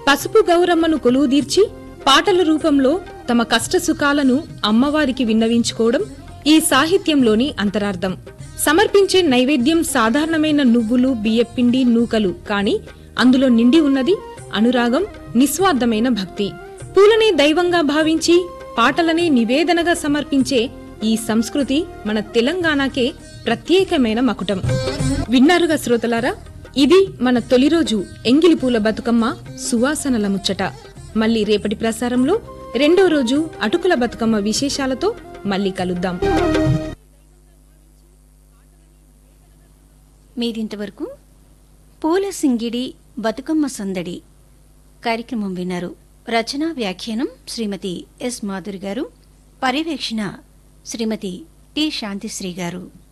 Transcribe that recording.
పసుపు గౌరమ్మను కొలువుదీర్చి పాటల రూపంలో తమ కష్ట సుఖాలను అమ్మవారికి విన్నవించుకోవడం ఈ సాహిత్యంలోని అంతరార్థం సమర్పించే నైవేద్యం సాధారణమైన నువ్వులు బియ్యపిండి నూకలు కాని అందులో నిండి ఉన్నది అనురాగం నిస్వార్థమైన భక్తి పూలనే దైవంగా భావించి పాటలనే నివేదనగా సమర్పించే ఈ సంస్కృతి మన తెలంగాణకే ప్రత్యేకమైన మకుటం విన్నారుగా శ్రోతలారా ఇది మన తొలి రోజు ఎంగిలి పూల బతుకమ్మ సువాసనల ముచ్చట మళ్ళీ రేపటి ప్రసారంలో రెండో రోజు అటుకుల బతుకమ్మ విశేషాలతో మళ్ళీ కలుద్దాం మీరింతవరకు పూల సింగిడి బతుకమ్మ సందడి కార్యక్రమం విన్నారు రచనా వ్యాఖ్యానం శ్రీమతి ఎస్ మాధురి గారు పర్యవేక్షణ శ్రీమతి టి శాంతిశ్రీ గారు